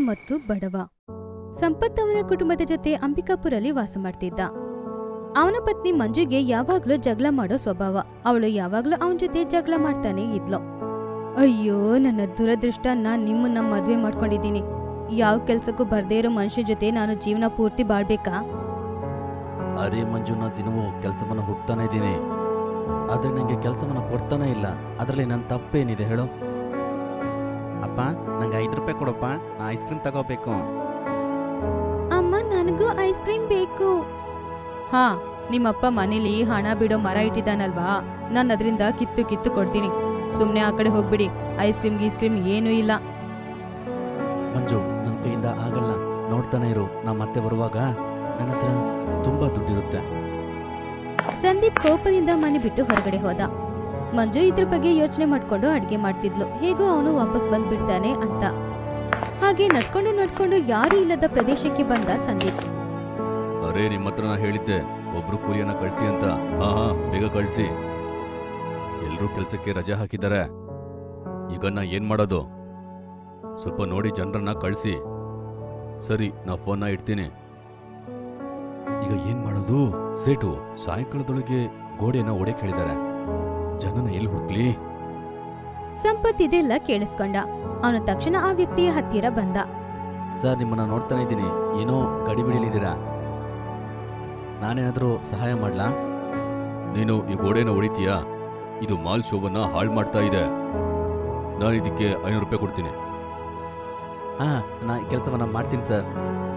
ಮತ್ತು ಬಡವ ಸಂಪತ್ ಅವನ ಕುಟುಂಬದ ಜೊತೆ ಅಂಬಿಕಾಪುರಲ್ಲಿ ವಾಸ ಮಾಡ್ತಿದ್ದ ಅವನ ಪತ್ನಿ ಮಂಜುಗೆ ಯಾವಾಗ್ಲೂ ಜಗಳ ಮಾಡೋ ಸ್ವಭಾವ ಅವಳು ಯಾವಾಗ್ಲೂ ಅವನ ಜೊತೆ ಜಗಳ ಮಾಡ್ತಾನೆ ಇದ್ಲು ಅಯ್ಯೋ ನನ್ನ ದುರದೃಷ್ಟ ನಾನ್ ನಿಮ್ಮನ್ನ ಮದ್ವೆ ಮಾಡ್ಕೊಂಡಿದ್ದೀನಿ ಯಾವ ಕೆಲ್ಸಕ್ಕೂ ಬರ್ದೇ ಇರೋ ಮನುಷ್ಯ ಜೊತೆ ನಾನು ಜೀವನ ಪೂರ್ತಿ ಬಾಳ್ಬೇಕಾ ಅರೆ ಮಂಜು ನಾ ದಿನವೂ ಕೆಲಸವನ್ನು ಹುಡ್ತಾನೆ ಇದ್ದೀನಿ ಆದ್ರೆ ನನಗೆ ಕೆಲಸವನ್ನು ಕೊಡ್ತಾನೆ ಇಲ್ಲ ಅದರಲ್ಲಿ ನನ್ನ ತಪ್ಪೇನಿದೆ ಹೇಳು ಅಪ್ಪ ನಂಗೆ ಐದು ರೂಪಾಯಿ ಕೊಡಪ್ಪ ನಾ ಐಸ್ ಕ್ರೀಮ್ ತಗೋಬೇಕು ಅಮ್ಮ ನನಗೂ ಐಸ್ ಕ್ರೀಮ್ ಬೇಕು ಹಾ ನಿಮ್ಮಪ್ಪ ಮನೇಲಿ ಹಣ ಬಿಡೋ ಮರ ಇಟ್ಟಿದ್ದಾನಲ್ವಾ ನಾನು ಅದರಿಂದ ಕಿತ್ತು ಕಿತ್ತು ಕೊಡ್ತೀನಿ ಸುಮ್ನೆ ಆ ಕಡೆ ಹೋಗ್ಬಿಡಿ ಐಸ್ ಕ್ರೀಮ್ ಗೀಸ್ ಕ್ರೀಮ್ ಏನೂ ಇಲ್ಲ ಮಂಜು ನನ್ನ ಕೈಯಿಂದ ಆಗಲ್ಲ ನೋಡ್ತಾನೆ ಇರು ನಾ ಮತ್ತೆ ಬರುವಾಗ ನನ್ನ ಹತ್ರ ತುಂಬಾ ದುಡ್ಡಿರುತ್ತೆ ಸಂದೀಪ್ ಕೋಪದಿಂದ ಮನೆ ಬಿಟ್ಟು ಹೊರಗಡೆ ಹೋದ ಮಂಜು ಇದ್ರ ಬಗ್ಗೆ ಯೋಚನೆ ಮಾಡ್ಕೊಂಡು ಅಡ್ಗೆ ಮಾಡ್ತಿದ್ಲು ಹೇಗೋ ಅವನು ವಾಪಸ್ ಬಂದ್ಬಿಡ್ತಾನೆ ಅಂತ ಹಾಗೆ ನಡ್ಕೊಂಡು ನಡ್ಕೊಂಡು ಯಾರು ಇಲ್ಲದ ಪ್ರದೇಶಕ್ಕೆ ಬಂದ ಸಂದೀಪ್ ಅರೇ ನಿಮ್ಮ ಹತ್ರ ನಾ ಹೇಳಿದ್ದೆ ಒಬ್ರು ಕೂಲಿಯನ್ನ ಕಳ್ಸಿ ಅಂತ ಹಾ ಹಾ ಬೇಗ ಕಳ್ಸಿ ಎಲ್ರೂ ಕೆಲ್ಸಕ್ಕೆ ರಜೆ ಹಾಕಿದ್ದಾರೆ ಈಗ ನಾ ಏನ್ ಮಾಡೋದು ಸ್ವಲ್ಪ ನೋಡಿ ಜನರನ್ನ ಕಳ್ಸಿ ಸರಿ ನಾ ಫೋನ್ನ ಇಡ್ತೀನಿ ಈಗ ಏನ್ ಮಾಡೋದು ಸೇಟು ಸಾಯಂಕಾಲದೊಳಗೆ ಗೋಡೆಯನ್ನ ಒಡೆಕ್ ಹೇಳಿದ್ದಾರೆ ಜನನ ಎಲ್ಲಿ ಹುಡ್ಕ್ಲಿ ಸಂಪತ್ ಇದೆಲ್ಲ ಕೇಳಿಸ್ಕೊಂಡ ಅವನು ತಕ್ಷಣ ಆ ವ್ಯಕ್ತಿಯ ಹತ್ತಿರ ಬಂದ ಸರ್ ನಿಮ್ಮನ್ನ ನೋಡ್ತಾನೆ ಇದ್ದೀನಿ ಏನೋ ಗಡಿಬಿಡಿಲಿದ್ದೀರಾ ನಾನೇನಾದರೂ ಸಹಾಯ ಮಾಡ್ಲಾ ನೀನು ಈ ಗೋಡೆನ ಹೊಡಿತೀಯಾ ಇದು ಮಾಲ್ ಶೋವನ್ನ ಹಾಳು ಮಾಡ್ತಾ ಇದೆ ನಾನು ಇದಕ್ಕೆ ಐನೂರು ರೂಪಾಯಿ ಕೊಡ್ತೀನಿ ಹಾ ನಾ ಈ ಕೆಲಸವನ್ನ ಮಾಡ್ತೀನಿ ಸರ್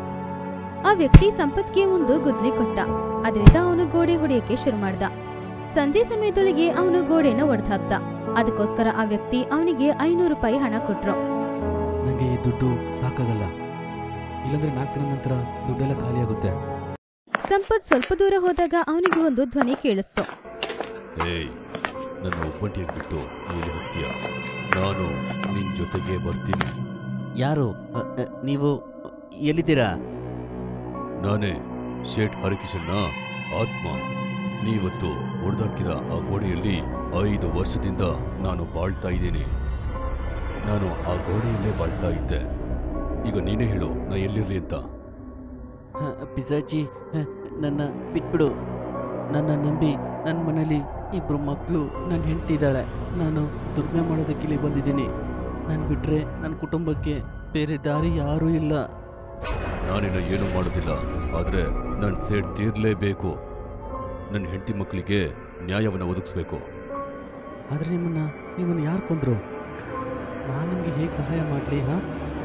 ಆ ವ್ಯಕ್ತಿ ಸಂಪತ್ಗೆ ಒಂದು ಗುದ್ಲಿ ಕೊಟ್ಟ ಅದರಿಂದ ಅವನು ಗೋಡೆ ಹೊಡೆಯಕ್ಕೆ ಶುರು ಮಾಡ್ದ ಸಂಜೆ ಸಮಯದೊಳಗೆ ಅವನು ಗೋಡೆನ ಒಡೆದಾಕ್ದ ಅದಕ್ಕೋಸ್ಕರ ಆ ವ್ಯಕ್ತಿ ಅವನಿಗೆ ಐನೂರು ರೂಪಾಯಿ ಹಣ ಕೊಟ್ರು ನನಗೆ ಈ ದುಡ್ಡು ಸಾಕಾಗಲ್ಲ ಇಲ್ಲಾಂದ್ರೆ ನಾಲ್ಕು ದಿನ ನಂತರ ದುಡ್ಡೆಲ್ಲ ಖಾಲಿ ಆಗುತ್ತೆ ಸಂಪತ್ ಸ್ವಲ್ಪ ದೂರ ಹೋದಾಗ ಅವನಿಗೆ ಒಂದು ಧ್ವನಿ ಕೇಳಿಸ್ತು ಏಯ್ ನನ್ನ ಒಬ್ಬಂಟಿಯಾಗಿ ಬಿಟ್ಟು ಇಲ್ಲಿ ಹೋಗ್ತೀಯಾ ನಾನು ನಿನ್ ಜೊತೆಗೆ ಬರ್ತೀನಿ ಯಾರು ಅ, ಅ, ನೀವು ಎಲ್ಲಿದ್ದೀರಾ ನಾನೇ ಶೇಠ್ ಹರಿಕಿಶನ್ನ ಆತ್ಮ ನೀವತ್ತು ಒಡೆದಾಕಿದ ಆ ಗೋಡೆಯಲ್ಲಿ ಐದು ವರ್ಷದಿಂದ ನಾನು ಬಾಳ್ತಾ ಇದ್ದೀನಿ ನಾನು ಆ ಗೋಡೆಯಲ್ಲೇ ಬಾಳ್ತಾ ಇದ್ದೆ ಈಗ ನೀನೇ ಹೇಳು ನಾ ಎಲ್ಲಿರ್ಲಿ ಅಂತ ಹ, ಪಿಸಾಚಿ ಹ, ನನ್ನ ಬಿಟ್ಬಿಡು ನನ್ನ ನಂಬಿ ನನ್ನ ಮನೇಲಿ ಇಬ್ರು ಮಕ್ಕಳು ನನ್ನ ಹೆಂಡ್ತಿ ಇದ್ದಾಳೆ ನಾನು ದುಡಿಮೆ ಮಾಡೋದಕ್ಕೆ ಇಲ್ಲಿ ಬಂದಿದ್ದೀನಿ ನಾನು ಬಿಟ್ರೆ ನನ್ನ ಕುಟುಂಬಕ್ಕೆ ಬೇರೆ ದಾರಿ ಯಾರೂ ಇಲ್ಲ ನಾನಿನ್ನ ಏನೂ ಮಾಡೋದಿಲ್ಲ ಆದ್ರೆ ನನ್ನ ಸೇಡ್ ತೀರ್ಲೇಬೇಕು ನನ್ನ ಹೆಂಡತಿ ಮಕ್ಕಳಿಗೆ ನ್ಯಾಯವನ್ನು ಒದಗಿಸ್ಬೇಕು ಆದರೆ ನಿಮ್ಮನ್ನ ನಿಮ್ಮನ್ನು ಯಾರು ಕೊಂದ್ರು ನಾನು ನಿಮಗೆ ಹೇಗೆ ಸಹಾಯ ಮಾಡಲಿ ಹಾ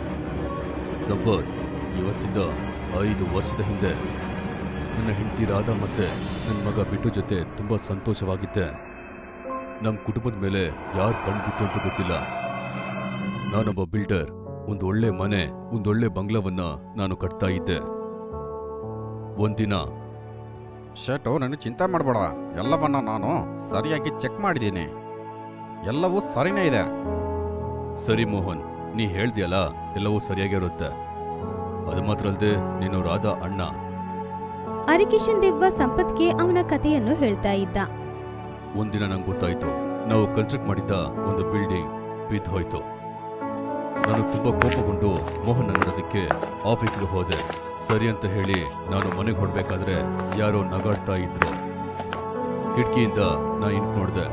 ಸಂಪತ್ ಇವತ್ತಿಂದ ಐದು ವರ್ಷದ ಹಿಂದೆ ನನ್ನ ಹೆಂಡತಿ ರಾಧಾ ಮತ್ತೆ ನನ್ನ ಮಗ ಬಿಟ್ಟು ಜೊತೆ ತುಂಬಾ ಸಂತೋಷವಾಗಿದ್ದೆ ನಮ್ಮ ಕುಟುಂಬದ ಮೇಲೆ ಯಾರು ಕಣ್ಣು ಬಿತ್ತು ಅಂತ ಗೊತ್ತಿಲ್ಲ ನಾನೊಬ್ಬ ಬಿಲ್ಡರ್ ಒಂದು ಒಳ್ಳೆ ಮನೆ ಒಂದೊಳ್ಳೆ ಬಂಗ್ಲವನ್ನ ನಾನು ಕಟ್ತಾ ಇದ್ದೆ ಒಂದಿನ ಶೇಟು ನನಗೆ ಚಿಂತೆ ಮಾಡಬೇಡ ಎಲ್ಲವನ್ನ ನಾನು ಸರಿಯಾಗಿ ಚೆಕ್ ಮಾಡಿದ್ದೀನಿ ಎಲ್ಲವೂ ಸರಿನೇ ಇದೆ ಸರಿ ಮೋಹನ್ ನೀ ಹೇಳ್ದಿಯಲ್ಲ ಎಲ್ಲವೂ ಸರಿಯಾಗಿರುತ್ತೆ ಅದು ಮಾತ್ರ ಅಲ್ಲದೆ ನೀನು ರಾಧಾ ಅಣ್ಣ ಹರಿಕಿಶನ್ ದೆವ್ವ ಸಂಪತ್ಗೆ ಅವನ ಕಥೆಯನ್ನು ಹೇಳ್ತಾ ಇದ್ದ ಒಂದಿನ ನಂಗೆ ಗೊತ್ತಾಯ್ತು ನಾವು ಕನ್ಸ್ಟ್ರಕ್ಟ್ ಮಾಡಿದ್ದ ಒಂದು ಬಿಲ್ಡಿಂಗ್ ಬಿದ್ದೋಯ್ತು ನಾನು ತುಂಬಾ ಕೋಪಗೊಂಡು ಮೋಹನ್ ನೋಡೋದಕ್ಕೆ ಆಫೀಸ್ಗೆ ಹೋದೆ ಸರಿ ಅಂತ ಹೇಳಿ ನಾನು ಮನೆಗೆ ಹೊರಡ್ಬೇಕಾದ್ರೆ ಯಾರೋ ನಗಾಡ್ತಾ ಇದ್ರು ಕಿಟಕಿಯಿಂದ ನಾ ಇಂಟ್ ನೋಡ್ದೆ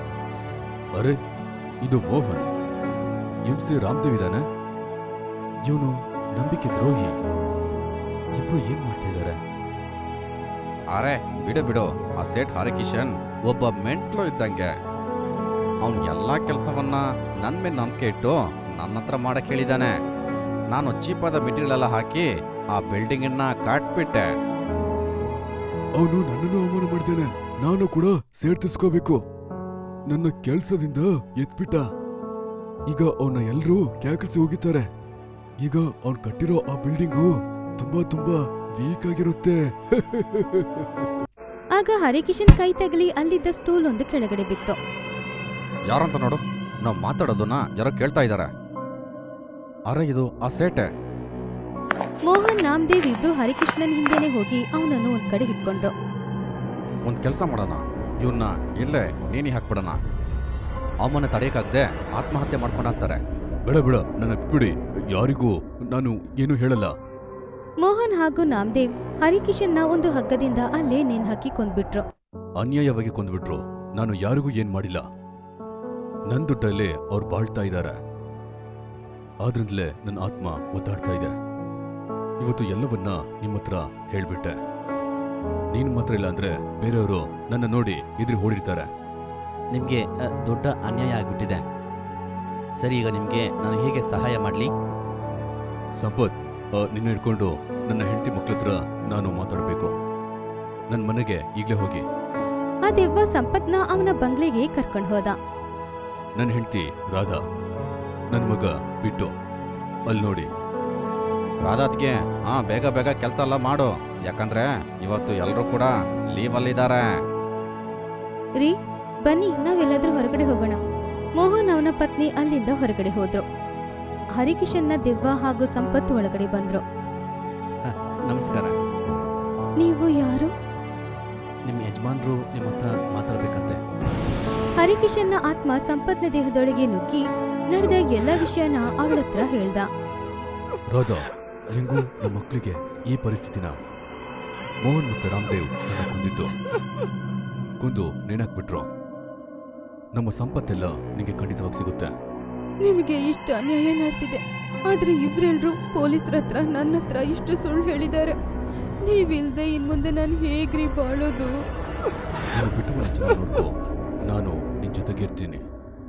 ಅರೆ ಇದು ಮೋಹನ್ ಇವನ್ಸ್ತಿ ರಾಮದೇವ್ ಇದ್ದಾನೆ ಇವನು ನಂಬಿಕೆ ದ್ರೋಹಿ ಇಬ್ರು ಏನ್ ಮಾಡ್ತಾ ಇದ್ದಾರೆ ಅರೆ ಬಿಡು ಬಿಡು ಆ ಸೇಠ್ ಹರಿಕಿಶನ್ ಒಬ್ಬ ಮೆಂಟ್ಲು ಇದ್ದಂಗೆ ಅವನ್ ಎಲ್ಲ ಕೆಲಸವನ್ನ ನನ್ನ ಮೇಲೆ ನಂಬಿಕೆ ಇಟ್ಟು ನನ್ನ ಹತ್ರ ಮಾಡಕ್ ಹೇಳಿದಾನೆ ನಾನು ಚೀಪಾದ ಮೆಟೀರಿಯಲ್ ಎಲ್ಲ ಹಾಕಿ ಆ ಬಿಲ್ಡಿಂಗನ್ನ ಕಟ್ಬಿಟ್ಟೆ ಅವನು ನನ್ನನ್ನು ಅವಮಾನ ಮಾಡ್ತಾನೆ ನಾನು ಕೂಡ ಸೇರ್ತಿಸ್ಕೋಬೇಕು ನನ್ನ ಕೆಲ್ಸದಿಂದ ಎತ್ಬಿಟ್ಟ ಈಗ ಅವನ್ನ ಎಲ್ರೂ ಕ್ಯಾಕರಿಸಿ ಹೋಗಿದ್ದಾರೆ ಈಗ ಅವ್ನ್ ಕಟ್ಟಿರೋ ಆ ಬಿಲ್ಡಿಂಗು ತುಂಬಾ ತುಂಬಾ ವೀಕ್ ಆಗಿರುತ್ತೆ ಆಗ ಹರಿಕಿಶನ್ ಕೈ ತಗಲಿ ಅಲ್ಲಿದ್ದ ಸ್ಟೂಲ್ ಒಂದು ಕೆಳಗಡೆ ಬಿತ್ತು ಯಾರಂತ ನೋಡು ನಾವು ಮಾತಾಡೋದನ್ನ ಯಾರೋ ಕೇಳ್ತಾ ಇದ್ದಾರೆ ಅರೆ ಇದು ಆ ಸೇಟೆ ಮೋಹನ್ ನಾಮದೇವ್ ಇಬ್ರು ಹರಿಕೃಷ್ಣನ್ ಹಿಂದೆನೆ ಹೋಗಿ ಅವನನ್ನು ಒಂದ್ ಕಡೆ ಹಿಡ್ಕೊಂಡ್ರು ಒಂದು ಕೆಲಸ ಮಾಡೋಣ ಇವನ್ನ ಇಲ್ಲೇ ನೀನಿ ಹಾಕ್ಬಿಡೋಣ ಅವಮನೆ ತಡೆಯಕ್ಕಾಗ್ದೆ ಆತ್ಮಹತ್ಯೆ ಮಾಡ್ಕೊಂಡಂತಾರೆ ಬೇಡ ಬೇಡ ನನ್ನ ಬಿಡಿ ಯಾರಿಗೂ ನಾನು ಏನು ಹೇಳಲ್ಲ ಮೋಹನ್ ಹಾಗೂ ನಾಮದೇವ್ ಹರಿಕಿಶನ್ನ ಒಂದು ಹಗ್ಗದಿಂದ ಅಲ್ಲೇ ನೇಣ್ ಹಾಕಿ ಕೊಂದ್ಬಿಟ್ರು ಅನ್ಯಾಯವಾಗಿ ಕೊಂದ್ಬಿಟ್ರು ನಾನು ಯಾರಿಗೂ ಏನ್ ಮಾಡಿಲ್ಲ ನನ್ ದುಡ್ಡಲ್ಲೇ ಅವ್ರು ಬಾಳ್ತಾ ಇದ್ದಾರೆ ಆದ್ರಿಂದಲೇ ನನ್ನ ಆತ್ಮ ಒದ್ದಾಡ್ತಾ ಇದೆ ಇವತ್ತು ಎಲ್ಲವನ್ನ ನಿಮ್ಮ ಹತ್ರ ಹೇಳ್ಬಿಟ್ಟೆ ನೀನ್ ಮಾತ್ರ ಇಲ್ಲ ಅಂದ್ರೆ ಬೇರೆಯವರು ನನ್ನ ನೋಡಿ ಎದುರು ಓಡಿರ್ತಾರೆ ನಿಮಗೆ ದೊಡ್ಡ ಅನ್ಯಾಯ ಆಗ್ಬಿಟ್ಟಿದೆ ಸರಿ ಈಗ ನಿಮಗೆ ನಾನು ಹೇಗೆ ಸಹಾಯ ಮಾಡಲಿ ಸಂಪತ್ ಆ, ನಿನ್ನ ಹಿಡ್ಕೊಂಡು ನನ್ನ ಹೆಂಡತಿ ಮಕ್ಳ ಹತ್ರ ನಾನು ಮಾತಾಡಬೇಕು ನನ್ನ ಮನೆಗೆ ಈಗಲೇ ಹೋಗಿ ಆ ದೆವ್ವ ಸಂಪತ್ನ ಅವನ ಬಂಗ್ಲೆಗೆ ಕರ್ಕೊಂಡ್ ಹೋದ ನನ್ನ ಹೆಂಡತಿ ರಾಧಾ ನನ್ನ ಮಗ ಬಿಟ್ಟು ಅಲ್ಲಿ ನೋಡಿ ರಾಧಾತ್ಗೆ ಹಾ ಬೇಗ ಬೇಗ ಕೆಲಸ ಎಲ್ಲ ಮಾಡು ಯಾಕಂದ್ರೆ ಇವತ್ತು ಎಲ್ಲರೂ ಕೂಡ ಲೀವಲ್ಲಿದ್ದಾರೆ ರೀ ಬನ್ನಿ ನಾವೆಲ್ಲಾದ್ರೂ ಹೊರಗಡೆ ಹೋಗೋಣ ಮೋಹನ್ ಅವನ ಪತ್ನಿ ಅಲ್ಲಿಂದ ಹೊರಗಡೆ ಹೋದ್ರು ಹರಿಕಿಶನ್ನ ದೆವ್ವ ಹಾಗೂ ಸಂಪತ್ ಒಳಗಡೆ ಬಂದ್ರು ನಮಸ್ಕಾರ ನೀವು ಯಾರು ನಿಮ್ಮ ಯಜಮಾನ್ರು ನಿಮ್ಮ ಹತ್ರ ಮಾತಾಡ್ಬೇಕಂತೆ ಹರಿಕಿಶನ್ನ ಆತ್ಮ ಸಂಪತ್ನ ದೇಹದೊಳಗೆ ನುಗ್ಗಿ ನಡೆದ ಎಲ್ಲ ವಿಷಯನ ಅವಳತ್ರ ಹೇಳ್ದ ರಾಧಾ ನಿಂಗೂ ನಮ್ಮ ಮಕ್ಕಳಿಗೆ ಈ ಪರಿಸ್ಥಿತಿನ ಮೋಹನ್ ಮತ್ತು ರಾಮದೇವ್ ನನ್ನ ಕೊಂದಿದ್ದು ಕೊಂದು ನೇಣಾಕ್ಬಿಟ್ರು ನಮ್ಮ ಸಂಪತ್ತೆಲ್ಲ ನಿಂಗೆ ಖಂಡಿತವಾಗಿ ಸಿಗುತ್ತೆ ನಿಮಗೆ ಇಷ್ಟ ಅನ್ಯಾಯ ಮಾಡ್ತಿದೆ ಆದ್ರೆ ಇವರೆಲ್ರು ಪೊಲೀಸರ ಹತ್ರ ನನ್ನ ಹತ್ರ ಇಷ್ಟು ಸುಳ್ಳು ಹೇಳಿದ್ದಾರೆ ನೀವಿಲ್ದೆ ಇನ್ ಮುಂದೆ ನಾನು ಹೇಗ್ರಿ ಬಾಳೋದು ನೀನು ಬಿಟ್ಟು ಚೆನ್ನಾಗಿ ನೋಡ್ಕೋ ನಾನು ನಿನ್ ಜೊತೆಗಿರ್ತೀನಿ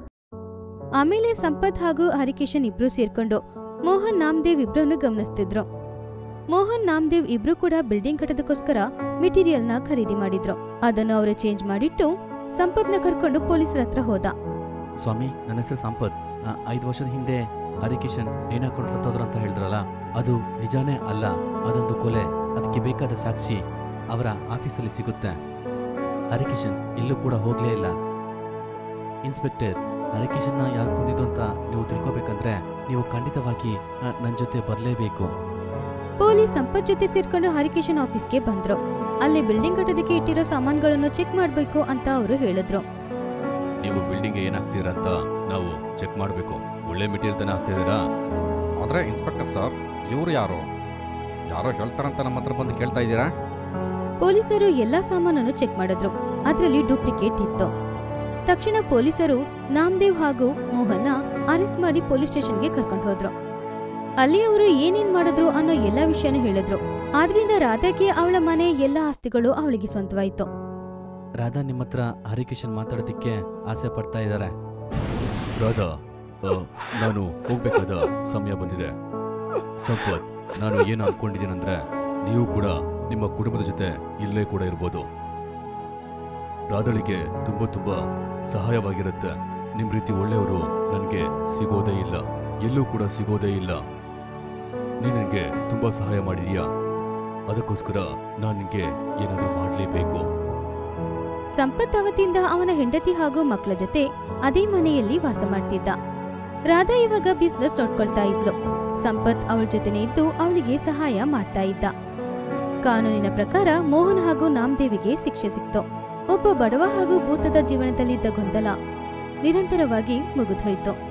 ಆಮೇಲೆ ಸಂಪತ್ ಹಾಗೂ ಹರಿಕಿಶನ್ ಇಬ್ರು ಸೇರ್ಕೊಂಡು ಮೋಹನ್ ನಾಮದೇವ್ ಇಬ್ರನ್ನು ಗಮನಿಸ್ತಿದ್ರು ಮೋಹನ್ ನಾಮದೇವ್ ಇಬ್ರು ಕೂಡ ಬಿಲ್ಡಿಂಗ್ ಕಟ್ಟೋದಕ್ಕೋಸ್ಕರ ಮೆಟೀರಿಯಲ್ನ ಖರೀದಿ ಮಾಡಿದ್ರು ಅದನ್ನು ಅವರು ಚೇಂಜ್ ಮಾಡಿಟ್ಟು ಸಂಪತ್ನ ಕರ್ಕೊಂಡು ಪೊಲೀಸರ ಹತ್ರ ಹೋದ ಸ್ವಾಮಿ ನನ್ನ ಹೆಸರು ಸಂಪತ್ ಆ, ಐದು ವರ್ಷದ ಹಿಂದೆ ಹರಿಕಿಶನ್ ನೇಣಾಕೊಂಡು ಸತ್ತೋದ್ರು ಅಂತ ಹೇಳಿದ್ರಲ್ಲ ಅದು ನಿಜಾನೇ ಅಲ್ಲ ಅದೊಂದು ಕೊಲೆ ಅದಕ್ಕೆ ಬೇಕಾದ ಸಾಕ್ಷಿ ಅವರ ಆಫೀಸಲ್ಲಿ ಸಿಗುತ್ತೆ ಹರಿಕಿಶನ್ ಎಲ್ಲೂ ಕೂಡ ಹೋಗ್ಲೇ ಇಲ್ಲ ಇನ್ಸ್ಪೆಕ್ಟರ್ ಹರಿಕಿಶನ್ನ ಯಾರು ಕೊಂದಿದ್ದು ಅಂತ ನೀವು ತಿಳ್ಕೊಬೇಕಂದ್ರೆ ನೀವು ಖಂಡಿತವಾಗಿ ನನ್ನ ಜೊತೆ ಬರಲೇಬೇಕು ಪೊಲೀಸ್ ಸಂಪತ್ ಜೊತೆ ಸೇರ್ಕೊಂಡು ಹರಿಕಿಶನ್ ಆಫೀಸ್ಗೆ ಬಂದ್ರು ಅಲ್ಲಿ ಬಿಲ್ಡಿಂಗ್ ಕಟ್ಟೋದಕ್ಕೆ ಇಟ್ಟಿರೋ ಸಾಮಾನುಗಳನ್ನು ಚೆಕ್ ಮಾಡ್ಬೇಕು ಅಂತ ಅವರು ಹೇಳಿದ್ರು ನೀವು ಬಿಲ್ಡಿಂಗ್ಗೆ ಏನಾಗ್ತೀರಾ ಅಂತ ನಾವು ಚೆಕ್ ಮಾಡಬೇಕು ಒಳ್ಳೆ ಮೆಟೀರಿಯಲ್ ತಾನೇ ಹಾಕ್ತಿದ್ದೀರಾ ಆದ್ರೆ ಇನ್ಸ್ಪೆಕ್ಟರ್ ಸರ್ ಇವ್ರು ಯಾರು ಯಾರೋ ಹೇಳ್ತಾರಂತ ನಮ್ಮ ಹತ್ರ ಬಂದು ಕೇಳ್ತಾ ಇದ್ದೀರಾ ಪೊಲೀಸರು ಎಲ್ಲಾ ಸಾಮಾನನ್ನು ಚೆಕ್ ಮಾಡಿದ್ರು ಅದರಲ್ಲಿ ಡೂಪ್ಲಿಕೇಟ್ ಇತ್ತು ತಕ್ಷಣ ಪೊಲೀಸರು ನಾಮದೇವ್ ಹಾಗೂ ಮೋಹನ್ನ ಅರೆಸ್ಟ್ ಮಾಡಿ ಪೊಲೀಸ್ ಸ್ಟೇಷನ್ಗೆ ಕರ್ಕೊಂಡು ಹೋದ್ರು ಅಲ್ಲಿ ಅವರು ಏನೇನ್ ಮಾಡಿದ್ರು ಅನ್ನೋ ಎಲ್ಲಾ ವಿಷಯನೂ ಹೇಳಿದ್ರು ಆದ್ರಿಂದ ರಾಧಾಗೆ ಅವಳ ಮನೆ ಎಲ್ಲಾ ಆಸ್ತಿಗಳು ಅವಳಿಗೆ ಸ್ವಂತವಾಯ್ತು ರಾಧಾ ನಿಮ್ಮ ಹತ್ರ ಹರಿಕಿಶನ್ ಮಾತಾಡೋದಕ್ಕೆ ಆಸೆ ಪಡ್ತಾ ಇದ್ದಾರೆ ರಾಧಾ ಆ, ನಾನು ಹೋಗ್ಬೇಕಾದ ಸಮಯ ಬಂದಿದೆ ಸಂಪತ್ ನಾನು ಏನು ಅನ್ಕೊಂಡಿದ್ದೀನಂದ್ರೆ ನೀವು ಕೂಡ ನಿಮ್ಮ ಕುಟುಂಬದ ಜೊತೆ ಇಲ್ಲೇ ಕೂಡ ಇರ್ಬೋದು ರಾಧಳಿಗೆ ತುಂಬ ತುಂಬ ಸಹಾಯವಾಗಿರುತ್ತೆ ನಿಮ್ಮ ರೀತಿ ಒಳ್ಳೆಯವರು ನನಗೆ ಸಿಗೋದೇ ಇಲ್ಲ ಎಲ್ಲೂ ಕೂಡ ಸಿಗೋದೇ ಇಲ್ಲ ನೀನು ನನಗೆ ತುಂಬ ಸಹಾಯ ಮಾಡಿದೀಯಾ ಅದಕ್ಕೋಸ್ಕರ ನಾನು ನಿನಗೆ ಏನಾದರೂ ಮಾಡಲೇಬೇಕು ಸಂಪತ್ ಅವತ್ತಿಂದ ಅವನ ಹೆಂಡತಿ ಹಾಗೂ ಮಕ್ಕಳ ಜೊತೆ ಅದೇ ಮನೆಯಲ್ಲಿ ವಾಸ ಮಾಡ್ತಿದ್ದ ರಾಧಾ ಇವಾಗ ಬಿಸ್ನೆಸ್ ನೋಡ್ಕೊಳ್ತಾ ಇದ್ಲು ಸಂಪತ್ ಅವಳ ಜೊತೆನೆ ಇದ್ದು ಅವಳಿಗೆ ಸಹಾಯ ಮಾಡ್ತಾ ಇದ್ದ ಕಾನೂನಿನ ಪ್ರಕಾರ ಮೋಹನ್ ಹಾಗೂ ನಾಮದೇವಿಗೆ ಶಿಕ್ಷೆ ಸಿಕ್ತು ಒಬ್ಬ ಬಡವ ಹಾಗೂ ಭೂತದ ಜೀವನದಲ್ಲಿದ್ದ ಗೊಂದಲ ನಿರಂತರವಾಗಿ ಮುಗಿದೋಯ್ತು